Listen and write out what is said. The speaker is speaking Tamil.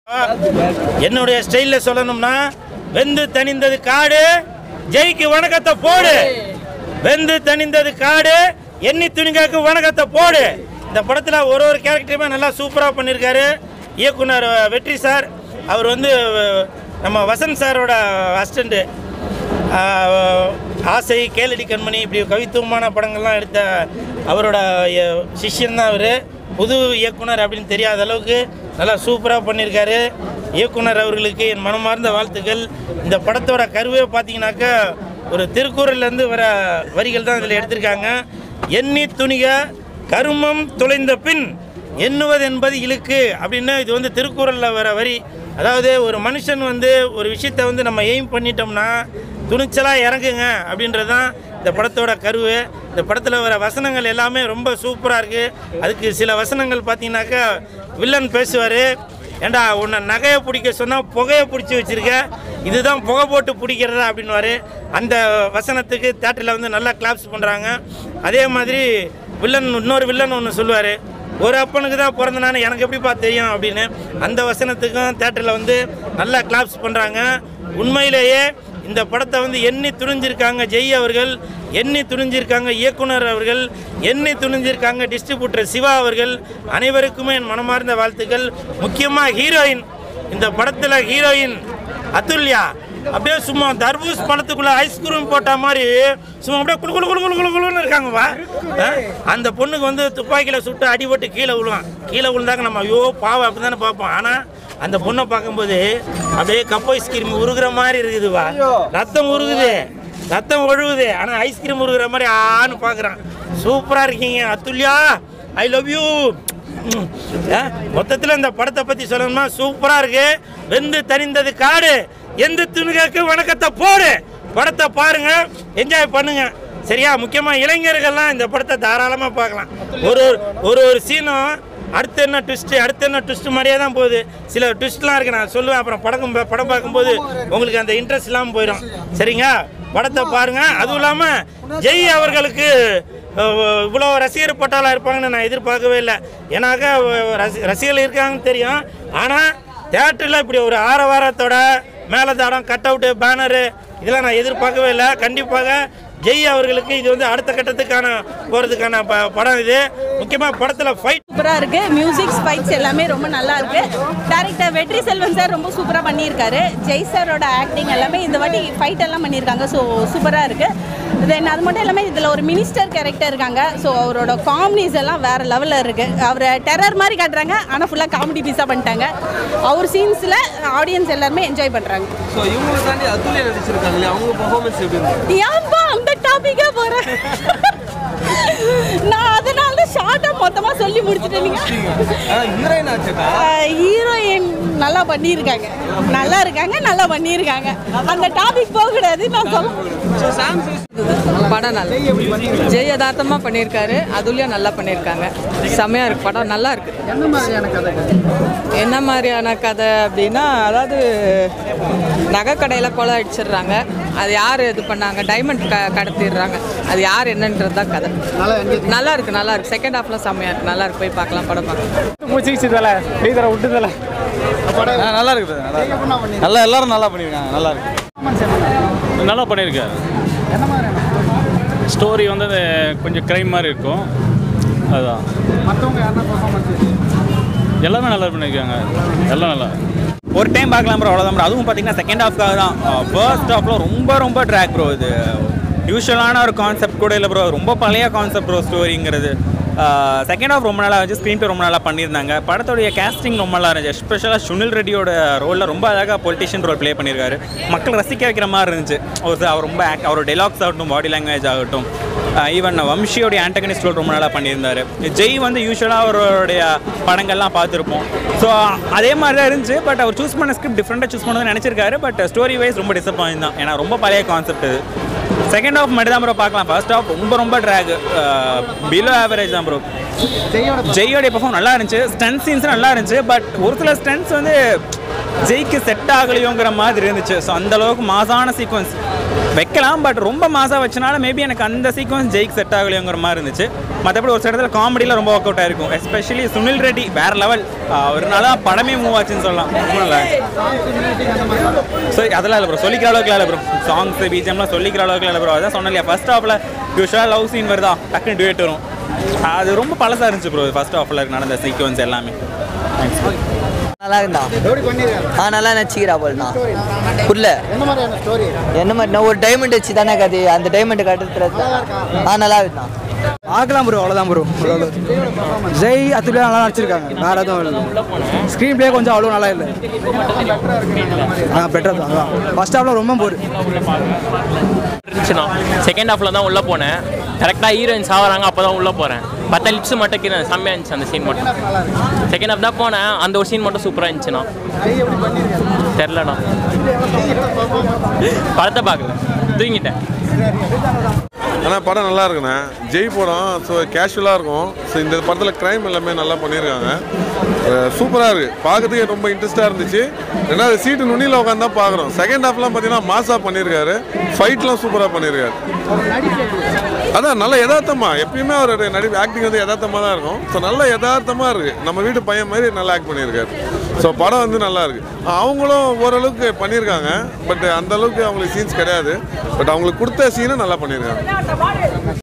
என்னுடைய ஸ்டைலில் சொல்லணும்னா வெந்து தணிந்தது காடு ஜெய்க்கு வணக்கத்தை போடு வெந்து தணிந்தது காடு எண்ணி துணிகாக்கு வணக்கத்தை போடு இந்த படத்தில் ஒரு ஒரு கேரக்டருமே நல்லா சூப்பராக பண்ணியிருக்காரு இயக்குனர் அஹ், வெற்றி சார் அவர் வந்து அஹ், நம்ம வசந்த் சாரோட அசிஸ்டண்ட்டு ஆசை கேளடி கண்மணி இப்படி கவித்துவமான படங்கள்லாம் எடுத்த அவரோட அஹ், சிஷ்யன் தான் அவர் புது இயக்குனர் அப்படின்னு தெரியாத அளவுக்கு நல்லா சூப்பராக பண்ணியிருக்காரு இயக்குனர் அவர்களுக்கு என் மனமார்ந்த வாழ்த்துக்கள் இந்த படத்தோட கருவே பார்த்தீங்கன்னாக்கா ஒரு திருக்குறள்லேருந்து வர வரிகள் தான் இதில் எடுத்திருக்காங்க எண்ணி துணிக கருமம் தொலைந்த பின் எண்ணுவது என்பது இழுக்கு அப்படின்னு இது வந்து திருக்குறளில் வர வரி அதாவது ஒரு மனுஷன் வந்து ஒரு விஷயத்தை வந்து நம்ம எய்ம் பண்ணிட்டோம்னா துணிச்சலாக இறங்குங்க அப்படின்றது தான் இந்த படத்தோட கருவு இந்த படத்தில் வர வசனங்கள் எல்லாமே ரொம்ப சூப்பராக இருக்குது அதுக்கு சில வசனங்கள் பார்த்தீங்கன்னாக்கா வில்லன் பேசுவார் ஏண்டா உன்னை நகையை பிடிக்க சொன்னால் புகையை பிடிச்சி வச்சிருக்க இதுதான் புகை போட்டு பிடிக்கிறதா அப்படின்னுவாரு அந்த வசனத்துக்கு தேட்டரில் வந்து நல்லா கிளாப்ஸ் பண்ணுறாங்க அதே மாதிரி வில்லன் இன்னொரு வில்லன் ஒன்று சொல்லுவார் ஒரு அப்பனுக்கு தான் பிறந்த நான் எனக்கு எப்படிப்பா தெரியும் அப்படின்னு அந்த வசனத்துக்கும் தேட்டரில் வந்து நல்லா கிளாப்ஸ் பண்ணுறாங்க உண்மையிலேயே இந்த படத்தை வந்து எண்ணி துணிஞ்சிருக்காங்க ஜெய் அவர்கள் எண்ணி துணிஞ்சிருக்காங்க இயக்குனர் அவர்கள் எண்ணி துணிஞ்சிருக்காங்க டிஸ்ட்ரிபியூட்டர் சிவா அவர்கள் அனைவருக்குமே என் மனமார்ந்த வாழ்த்துக்கள் முக்கியமாக ஹீரோயின் இந்த படத்தில் ஹீரோயின் அதுல்யா அப்படியே சும்மா தர்பூஸ் பழத்துக்குள்ள ஐஸ்கிரீம் போட்ட மாதிரி சும்மா அப்படியே குளு குளு குளு குளு குளு குளுன்னு இருக்காங்கப்பா ஆ? அந்த பொண்ணுக்கு வந்து துப்பாக்கியில் சுட்டு அடிபட்டு கீழே விழுவான் கீழே விழுந்தாங்க நம்ம ஐயோ பாவம் அப்படி தானே பார்ப்போம் ஆனால் அந்த பொண்ணை பார்க்கும்போது அப்படியே கப் ஐஸ்கிரீம் உருகுற மாதிரி இருக்குதுவா ரத்தம் உருகுது ரத்தம் ஒழுகுது ஆனால் ஐஸ்கிரீம் உருகுற மாதிரி ஆன்னு பார்க்குறான் சூப்பராக இருக்கீங்க அத்துல்யா ஐ லவ் யூ மொத்தத்தில் இந்த படத்தை பற்றி சொல்லணும்னா சூப்பராக இருக்கு வெந்து தணிந்தது காடு எந்த துணிகாக்கு வணக்கத்தை போடு படத்தை பாருங்க என்ஜாய் பண்ணுங்க சரியா முக்கியமாக இளைஞர்கள்லாம் இந்த படத்தை தாராளமாக பார்க்கலாம் ஒரு ஒரு- ஒரு ஒரு சீனும் அடுத்து என்ன ட்விஸ்ட்டு அடுத்து என்ன ட்விஸ்ட் மாதிரியே தான் போகுது சில ட்விஸ்ட்லாம் இருக்கு நான் சொல்லுவேன் அப்புறம் படம் படம் பார்க்கும்போது உங்களுக்கு அந்த இன்ட்ரெஸ்ட் இல்லாமல் போயிடும் சரிங்க படத்தை பாருங்க அதுவும் இல்லாமல் ஜெய் அவர்களுக்கு அஹ், இவ்வளோ ரசிகர் பட்டாளாக இருப்பாங்கன்னு நான் எதிர்பார்க்கவே இல்லை ஏன்னாக்கா அஹ், ரசி ரசிகர்கள் இருக்காங்கன்னு தெரியும் ஆனால் தேட்டரில் இப்படி ஒரு ஆரவாரத்தோட மேலதாடம் கட் அவுட்டு பேனரு இதெல்லாம் நான் எதிர்பார்க்கவே இல்லை கண்டிப்பாக ஜெய் அவர்களுக்கு இது வந்து அடுத்த கட்டத்துக்கான போகிறதுக்கான ப படம் இது முக்கியமாக படத்தில் ஃபைட் சூப்பராக இருக்கு மியூசிக் ஸ்பைக்ஸ் எல்லாமே ரொம்ப நல்லா இருக்கு டேரக்டர் வெற்றி செல்வன் சார் ரொம்ப சூப்பராக பண்ணியிருக்காரு ஜெய் சாரோட ஆக்டிங் எல்லாமே இந்த வாட்டி ஃபைட் எல்லாம் பண்ணியிருக்காங்க ஸோ சூப்பராக இருக்கு தென் அது மட்டும் இல்லாமல் இதில் ஒரு மினிஸ்டர் கேரக்டர் இருக்காங்க ஸோ அவரோட காமெடிஸ் எல்லாம் வேற லெவலில் இருக்கு அவரை டெரர் மாதிரி காட்டுறாங்க ஆனால் ஃபுல்லாக காமெடி பீஸாக பண்ணிட்டாங்க அவர் சீன்ஸில் ஆடியன்ஸ் எல்லாருமே என்ஜாய் பண்ணுறாங்க ஸோ இவங்களை தாண்டி அதுலேயே நடிச்சிருக்காங்க இல்லையா அவங்க பர்ஃபார்மன்ஸ் எப்படி இருந்தது ஏன்பா அந்த டாபிக்கா போகிறேன் நான் அதனால தான் ஷார்ட்டாக மொத்தமாக சொல்லி முடிச்சுட்டேன் ஆனால் ஹீரோயின் ஆச்சுக்கா ஹீரோயின் நல்லா பண்ணியிருக்காங்க நல்லா இருக்காங்க நல்லா பண்ணியிருக்காங்க அந்த டாபிக் போக கூடாது நான் சொல்ல ஸோ சாம் படம் நல்லா ஜெய் யதார்த்தமாக பண்ணியிருக்காரு அதுலேயும் நல்லா பண்ணியிருக்காங்க செம்மையாக இருக்கு படம் நல்லா இருக்கு என்ன மாதிரியான கதை அப்படின்னா அதாவது நகை கடையில் கொலை அடிச்சிடுறாங்க அது யார் இது பண்ணாங்க டைமண்ட் க கடத்திடுறாங்க அது யார் என்னன்றது தான் கதை நல்லா இருக்கு நல்லா இருக்கு செகண்ட் ஹாஃப்லாம் செம்மையாக இருக்கு நல்லா இருக்கு போய் பார்க்கலாம் படம் பார்க்கலாம் மூச்சிக்கிச்சதில்ல டீதர விட்டுதில்ல நல்லா இருக்குது நல்லா இருக்கு நல்லா எல்லாரும் நல்லா பண்ணியிருக்காங்க நல்லா இருக்கு நல்லா பண்ணியிருக்காரு ஸ்டோரி வந்து அது கொஞ்சம் க்ரைம் மாதிரி இருக்கும் அதுதான் மற்றவங்க யாருன்னா பர்ஃபார்மன்ஸ் எல்லாமே நல்லா பண்ணியிருக்காங்க எல்லாம் நல்லா ஒரு டைம் பார்க்கலாம் ப்ரோ அவ்வளோதான் ப்ரோ அதுவும் பார்த்தீங்கன்னா செகண்ட் ஹாஃப்க்காக தான் ஃபர்ஸ்ட் ஹாஃபில் ரொம்ப ரொம்ப ட்ராக் ப்ரோ இது யூஸ்வலான ஒரு கான்செப்ட் கூட இல்லை ப்ரோ ரொம்ப பழைய கான்செப்ட் ப்ரோ ஸ்டோரிங்கிறது செகண்ட் ஹாஃப் ரொம்ப நல்லா இருந்துச்சு ஸ்க்ரீன் பே ரொம்ப நல்லா பண்ணியிருந்தாங்க படத்தோடைய கேஸ்டிங் ரொம்ப நல்லா இருந்துச்சு எஸ்பெஷலாக சுனில் ரெட்டியோட ரோலில் ரொம்ப அழகாக பொலிட்டிஷியன் ரோல் ப்ளே பண்ணியிருக்காரு மக்கள் ரசிக்க வைக்கிற மாதிரி இருந்துச்சு ஒரு அவர் ரொம்ப act- அவரோட டைலாக்ஸ் ஆகட்டும் பாடி லாங்குவேஜ் ஆகட்டும் ஈவன் வம்ஷியோடைய ஆண்டகனிஸ்ட் ரோல் ரொம்ப நல்லா பண்ணியிருந்தாரு ஜெய் வந்து யூஸ்வலாக அவருடைய படங்கள்லாம் பார்த்துருப்போம் ஸோ அதே மாதிரி தான் இருந்துச்சு பட் அவர் சூஸ் பண்ண ஸ்கிரிப்ட் டிஃப்ரெண்ட்டாக சூஸ் பண்ணணும்னு நினச்சிருக்காரு பட் ஸ்டோரி வைஸ் ரொம்ப டிசப்பாயிண்ட் தான் ஏன்னா ரொம்ப பழைய கான்செப்ட் இது செகண்ட் ஹாஃப் மட்டும் தான் ப்ரோ பார்க்கலாம் ஃபர்ஸ்ட் ஹாஃப் ரொம்ப ரொம்ப ட்ராக் பிலோ ஆவரேஜ் தான் ப்ரோ ஜெய்யோடைய பர்ஃபார்ம் நல்லா இருந்துச்சு ஸ்டன் சீன்ஸ் நல்லா இருந்துச்சு பட் ஒரு சில ஸ்டன்ஸ் வந்து ஜெய்க்கு செட் ஆகலையோங்கிற மாதிரி இருந்துச்சு ஸோ அந்த அளவுக்கு மாசான சீக்வன்ஸ் வைக்கலாம் பட் ரொம்ப மாசாக வச்சனால மேபி எனக்கு அந்த சீக்வன்ஸ் ஜெயிக் செட் ஆகலையோங்கிற மாதிரி இருந்துச்சு மற்றபடி ஒரு சில இடத்துல காமெடியில் ரொம்ப ஒர்க் அவுட் ஆயிருக்கும் எஸ்பெஷலி சுனில் ரெட்டி வேற லெவல் அவர்னால தான் படமே மூவ் ஆச்சுன்னு சொல்லலாம் ரொம்ப நல்லா ஸோ அதெல்லாம் இல்லை ப்ரோ சொல்லிக்கிற அளவுக்கு இல்லை ப்ரோ சாங்ஸ் பிஜிஎம்லாம் சொல்லிக்கிற அளவுக்கு இல்லை ப்ரோ அதான் சொன்னேன் இல்லையா ஃபர்ஸ்ட் ஹாஃபில் யூஸ்வலாக லவ் சீன் வருதா டக்குன்னு டுவேட் வரும் அது ரொம்ப பழசாக இருந்துச்சு ப்ரோ ஃபர்ஸ்ட் ஹாஃபில் நடந்த சீக்வன்ஸ் எல்லாமே நல்லா இருந்தா ஆ நல்லா நடிச்சுக்கிறா போல்ண்ணா புரியல என்ன மாதிரி நான் ஒரு டைமண்ட் வச்சு தானே கதை அந்த டைமண்ட் கட்டுறது ஆ நல்லா இருந்தான் பார்க்கலாம் ப்ரோ அவ்வளோதான் ப்ரோ ஜெய் அத்துலேயே நல்லா நடிச்சிருக்காங்க வேற எதுவும் இல்லை ஸ்க்ரீன் ப்ளே கொஞ்சம் அவ்வளோ நல்லா இல்லை ஆ பெட்டர் தான் அதான் ஃபர்ஸ்ட் ஹாஃபில் ரொம்ப போர் இருந்துச்சுண்ணா செகண்ட் ஹாஃபில் தான் உள்ளே போனேன் கரெக்டாக ஹீரோயின் சாவறாங்க அப்போ தான் உள்ளே போகிறேன் பத்த லிப்ஸ் மட்டும் கீழே செம்மையாக இருந்துச்சு அந்த சீன் மட்டும் செகண்ட் ஹாஃப் தான் போனேன் அந்த ஒரு சீன் மட்டும் சூப்பராக இருந்துச்சுண்ணா தெரிலண்ணா படத்தை பார்க்கல தூங்கிட்டேன் ஆனால் படம் நல்லா இருக்குண்ணே ஜெய் படம் ஸோ கேஷுவலாக இருக்கும் ஸோ இந்த படத்தில் க்ரைம் எல்லாமே நல்லா பண்ணியிருக்காங்க சூப்பராக இருக்குது பார்க்கறதுக்கே ரொம்ப இன்ட்ரெஸ்ட்டாக இருந்துச்சு ரெண்டாவது சீட்டு நுனியில் உட்காந்து தான் பார்க்குறோம் செகண்ட் ஹாஃப்லாம் பார்த்தீங்கன்னா மாசாக பண்ணியிருக்காரு ஃபைட்லாம் சூப்பராக பண்ணியிருக்காரு அதான் நல்ல யதார்த்தமா எப்பயுமே அவரோட நடிப்பு ஆக்டிங் வந்து யதார்த்தமாக தான் இருக்கும் ஸோ நல்ல யதார்த்தமாக இருக்குது நம்ம வீட்டு பையன் மாதிரி நல்லா ஆக்ட் பண்ணியிருக்காரு ஸோ படம் வந்து நல்லா இருக்கு அவங்களும் ஓரளவுக்கு பண்ணியிருக்காங்க பட் அந்த அளவுக்கு அவங்களுக்கு சீன்ஸ் கிடையாது பட் அவங்களுக்கு கொடுத்த சீனை நல்லா பண்ணியிருக்காங்க